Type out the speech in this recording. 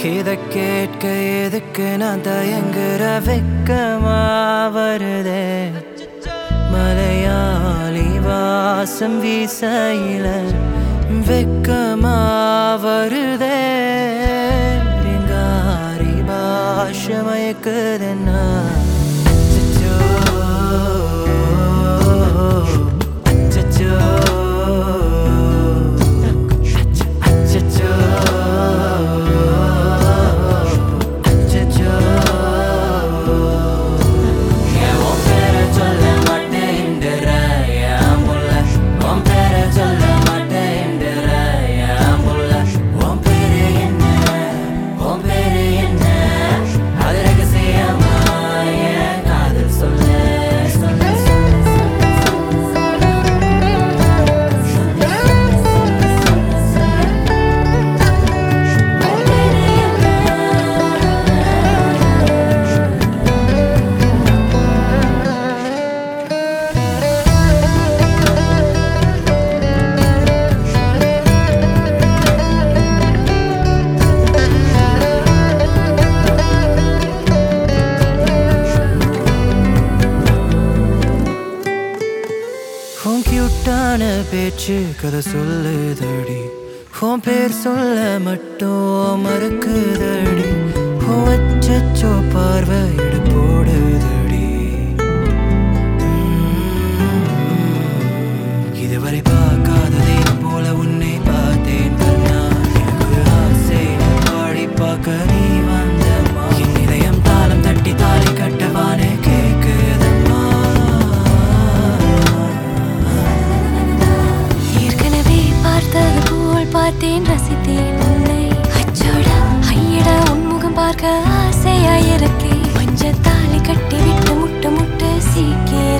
இத கேட்க எதுக்கு நான் தயங்குற வெக்கமா வருதே மலையாளி வாசம் வீசையில வெக்கமா வருதே ரிங்காரி பாஷ மயக்குதுன்னா அச்சச்சோ, அச்சச்சோ, அச்சச்சோ, ஏன் உன் பேரை சொல்ல மாட்டேன்டுற, ஏன் புள்ள? உன் பேரை சொல்ல மாட்டேன்டுற, ஏன் புள்ள? உன் பேரு என்ன? உன் பேரு என்ன? அது ரகசியமா என் காதில் சொல்லு, சொல்லு, சொல்லு, உன் கியூட்டான பேச்சு கதை சொல்லுதடி உன் பேர் சொல்ல மட்டும் மறுக்குதடி உன் அச்சச்சோ பார்வை எடு போடுதடி இதுவரை பார்க்காததே போல உன்னை பார்த்தேன் கண்ணா எனக்கு ஒரு ஆசை பாடி பார்க்க நீ வந்தம்மா என் இதயம் தாளம் தட்டி தாலி கட்டவானே கேக்குதம்மா ஏற்கனவே பார்த்தது போல் பார்த்தேன் ரசித்தேன் உன்னை அச்சோடா ஐயடா உன்முகம் பார்க்க ஆசையாயிருக்கே பஞ்சத்தாலி கட்டி விட்டு முட்ட முட்ட சீக்கே